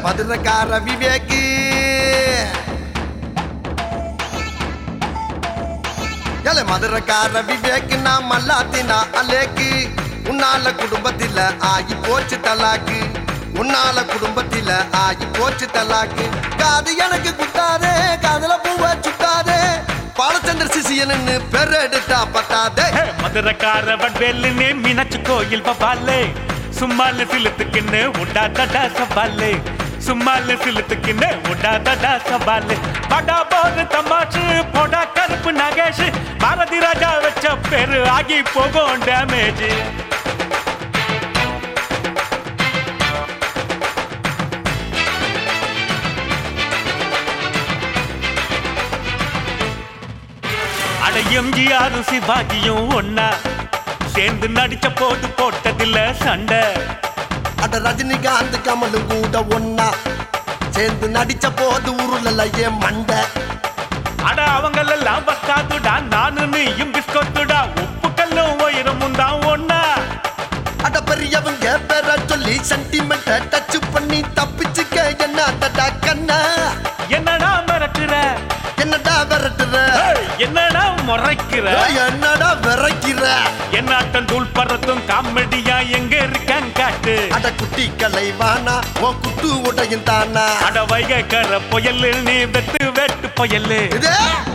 மதுரக்கார விவேக்கு ஏல மதுரக்கார விவேக்கு நான் மல்லாத்தினா அலேக்கு உன்னால குடும்பத்தில ஆகி போச்சு தலாக்கு உன்னால குடும்பத்தில ஆகி போச்சு தலாக்கு காது எனக்கு குத்தாதே காதுல பூவ சுத்தாதே பாலச்சந்திர சிசியன்னு பெரு எடுத்தா பத்தாதே ஹே, மதுரக்கார வட்வேலுன்னு மீனாட்சி கோயில் பபாலே சும்மால சிலுத்துக்குன்னு உடாதடா சவாலே சும்மால சிலுத்துக்குன்னு உடாதடா சவாலே படா போது தமாஷு போடா கருப்பு நகேஷ் பாரதி ராஜா வச்ச பேரு ஆகி போகும் டேமேஜ் அட எம்ஜிஆர் சிவாஜியும் ஒன்னா சேர்ந்து நடிச்ச போது போட்டதில்ல சண்டை அட ரஜினிகாந்த் கமலும் கூட ஒன்னா சேர்ந்து நடிச்ச போது உருளல ஏன் மண்டை அட அவங்களெல்லாம் பத்தாதுடா நானு நீயும் பிஸ்கொத்துடா உப்பு கல்லும் உயரமும் தான் ஒன்னா அட பெரியவங்க பேர சொல்லி சென்டிமெண்ட டச் பண்ணி தப்பிச்சுக்க என்ன தடா கண்ணா என்னடா மிரட்டுற என்னடா விரட்டுற ஏய், என்னடா முறைக்கிற ஏய், என்னடா விரைக்கிற என்னாட்டம் தூள் பறத்தும் காமெடியா எங்க இருக்கான் காட்டு அட குட்டி கலைவானா ஓ குட்டு உடையும் தானா அட வைகக்கர புயல் நீ வெட்டு வெட்டு புயல் இது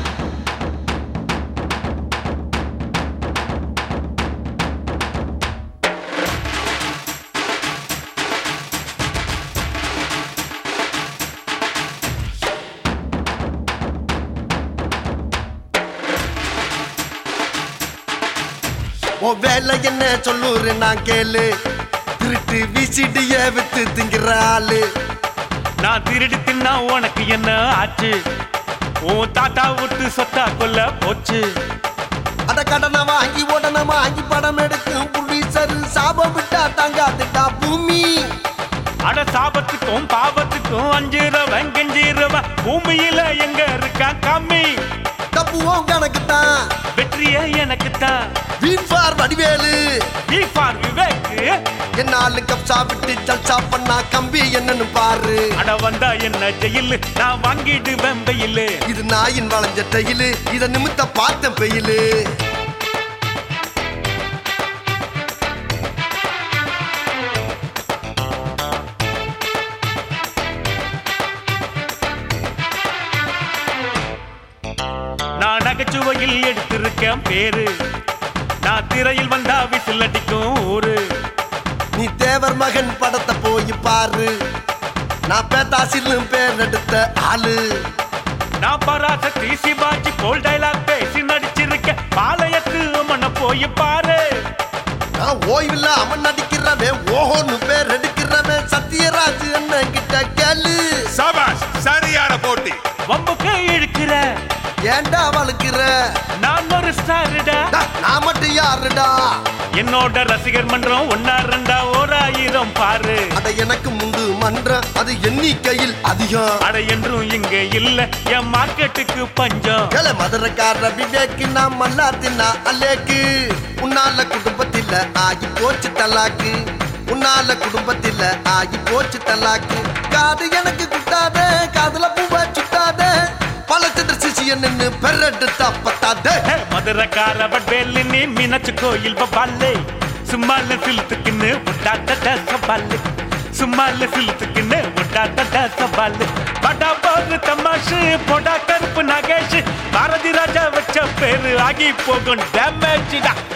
உன் வேலை என்ன சொல்லுரு நான் கேளு திருட்டு விசிடிய வித்து திங்கிற ஆளு நான் திருடி தின்னா உனக்கு என்ன ஆச்சு உன் தாத்தா விட்டு சொத்தா கொல்ல போச்சு அட கடனை வாங்கி உடனே வாங்கி படம் எடுக்கும் புலிசரு சாபம் விட்டா தாங்காதுடா பூமி அட சாபத்துக்கும் பாவத்துக்கும் அஞ்சிரவன் கெஞ்சிரவன் பூமியில எங்க இருக்கான் கம்மி தப்புவோம் கணக்கு தான் வெற்றியே எனக்கு தான் வீண் ஃபார் வடிவேலு ஃபார் விவேக் என்னாலும் கப்சா விட்டு ஜல்சா பண்ணா கம்பி என்னன்னு பாரு அட வந்தா என்ன ஜெயிலு நான் வாங்கிடுவேன் வெயிலு இது நாயின் வளைஞ்ச தையிலு இத நிமித்த பார்த்தேன் பெயிலு நான் நகைச்சுவையில் எடுத்திருக்கேன் பேரு நான் திரையில் வந்தா விசில் அடிக்கும் ஊரு நீ தேவர் மகன் படத்தை போய் பாரு நான் பேத்தாசின்னு பேர் எடுத்த ஆளு நான் பராசக்தி சிவாஜி போல் டைலாக் பேசி நடிச்சிருக்கேன் பாளையத்து மன போய் பாரு நான் ஓய்வில்ல அவன் நடிக்கிறவன் ஓஹோன்னு பேர் எடுக்கிறவன் சத்யராஜ் என்ன கிட்ட கேளு சபாஷ் சரியான போட்டி வம்புக்கு இழுக்கிற ஏன்டா வளர்க்கிற நான் ஒரு ஸ்டாருடா டா, நான் மட்டும் யாருடா என்னோட ரசிகர் மன்றம் ஒன்னா ரெண்டா ஓர் ஆயிரம் பாரு அட எனக்கு முந்து மன்றம் அது எண்ணிக்கையில் அதிகம் அட என்றும் இங்க இல்ல என் மார்க்கெட்டுக்கு பஞ்சம் ஏல மதுரக்கார விவேக்கு நான் மல்லாத்தினா அல்லேக்கு உன்னால குடும்பத்தில ஆகி போச்சு தலாக்கு உன்னால குடும்பத்தில ஆகி போச்சு தலாக்கு காது எனக்கு குத்தாதே காதுல பூவ சுத்தாதே பழச்சந்திர சிசியன் நின்னு பெரட்டு தப்பத்தாதே ஹே, மதுரக்கார வட்வேலு நீ மீனாட்சி கோயில் பபாலே சும்மால சிலுத்துக்குன்னு உட்டாட்ட சவாலு சும்மால சிலுத்துக்குன்னு உட்டாட்ட சவாலு படா போது தமாஷு போடா கருப்பு நகேஷ் பாரதி ராஜா வச்ச பேரு ஆகி போகும் டேமேஜ்